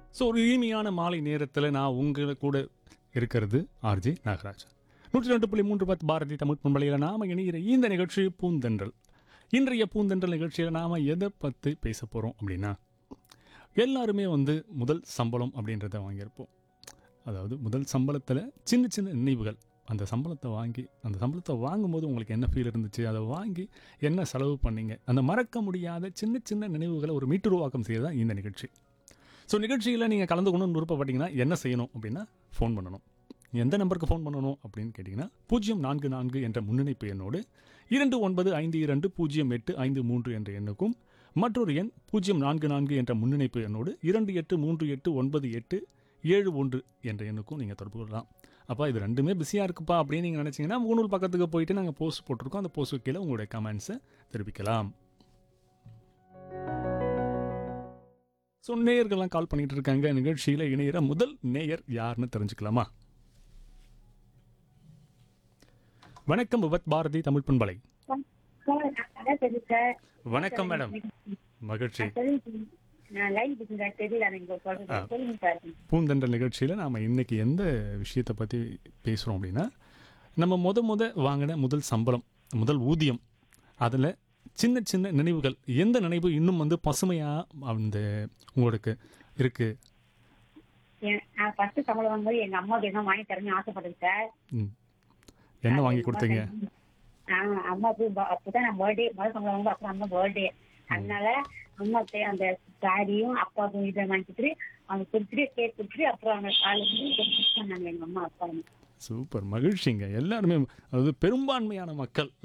so ஒரு இனிமையான மாலை நேரத்தில் நான் உங்களை கூட இருக்கிறது ஆர்ஜே நாகராஜ் நூற்றி ரெண்டு புள்ளி மூன்று பத்து பாரதி தமிழ் பண்பலையில் நாம் இணைகிற இந்த நிகழ்ச்சி பூந்தென்றல் இன்றைய பூந்தென்றல் நிகழ்ச்சியில் நாம் எதை பற்றி பேச போகிறோம் அப்படின்னா எல்லாருமே வந்து முதல் சம்பளம் அப்படின்றத வாங்கியிருப்போம் அதாவது முதல் சம்பளத்தில் சின்ன சின்ன நினைவுகள் அந்த சம்பளத்தை வாங்கி அந்த சம்பளத்தை வாங்கும்போது உங்களுக்கு என்ன ஃபீல் இருந்துச்சு அதை வாங்கி என்ன செலவு பண்ணீங்க அந்த மறக்க முடியாத சின்ன சின்ன நினைவுகளை ஒரு மீட்டுருவாக்கம் செய்ய தான் இந்த நிகழ்ச்சி ஸோ நிகழ்ச்சியில் நீங்கள் கலந்துக்கணும்னு விருப்பப்பட்டீங்கன்னா என்ன செய்யணும் அப்படின்னா ஃபோன் பண்ணணும் எந்த நம்பருக்கு ஃபோன் பண்ணணும் அப்படின்னு கேட்டிங்கன்னா பூஜ்ஜியம் நான்கு நான்கு என்ற முன்னணிப்பு எண்ணோடு இரண்டு ஒன்பது ஐந்து இரண்டு பூஜ்ஜியம் எட்டு ஐந்து மூன்று என்ற எண்ணுக்கும் மற்றொரு எண் பூஜ்ஜியம் நான்கு நான்கு என்ற முன்னிணைப்பு எண்ணோடு இரண்டு எட்டு மூன்று எட்டு ஒன்பது எட்டு ஏழு ஒன்று என்ற எண்ணுக்கும் நீங்கள் தொடர்பு கொள்ளலாம் அப்பா இது ரெண்டுமே பிஸியாக இருக்குப்பா அப்படின்னு நீங்கள் நினச்சிங்கன்னா முகநூல் பக்கத்துக்கு போயிட்டு நாங்கள் போஸ்ட் போட்டிருக்கோம் அந்த போஸ்ட்டு கீழே உங்களுடைய கமெண்ட்ஸை தெரிவிக்கலாம் ஸோ நேயர்கள்லாம் கால் பண்ணிட்டு இருக்காங்க நிகழ்ச்சியில் இணையிற முதல் நேயர் யாருன்னு தெரிஞ்சுக்கலாமா வணக்கம் விபத் பாரதி தமிழ் பண்பலை அதான் சரி சார் வணக்கம் மேடம் மகிழ்ச்சி சொல்லுங்க நான் லைன் இருக்குங்க தெரியல நீங்க சொல்றது சொல்லுங்க சார் பூந்தென்ற நிகழ்ச்சியில் நாம் இன்னைக்கு எந்த விஷயத்தை பற்றி பேசுகிறோம் அப்படின்னா நம்ம முத முத வாங்கின முதல் சம்பளம் முதல் ஊதியம் அதில் சின்ன சின்ன நினைவுகள் எந்த நினைவு இன்னும் வந்து பசுமையாக அந்த உங்களுக்கு இருக்குது என்- நான் ஃபர்ஸ்ட் சம்பளம் வாங்கும்போது எங்க அம்மாவுக்கு என்ன வாங்கி தரணும்னு ஆசைப்பட்டேன் சார் என்ன வாங்கி கொடுத்தீங்க ஆஹ் அம்மாவுக்கு ப- அப்பதான் நான் பர்த்டே முதல் சம்பளம் வாங்கும்போது அப்புறம் அம்மா பர்த்டே அதனால அம்மாவுக்கு அந்த சாரியும் அப்பாவுக்கும் இதை வாங்கி கொடுத்துட்டு அவங்க கொடுத்துட்டு கேக் கொடுத்துட்டு அப்புறம் அவங்க காலேஜ் பண்ணாங்க எங்க அம்மா அப்பா சூப்பர் மகிழ்ச்சிங்க எல்லாருமே அதாவது பெரும்பான்மையான மக்கள்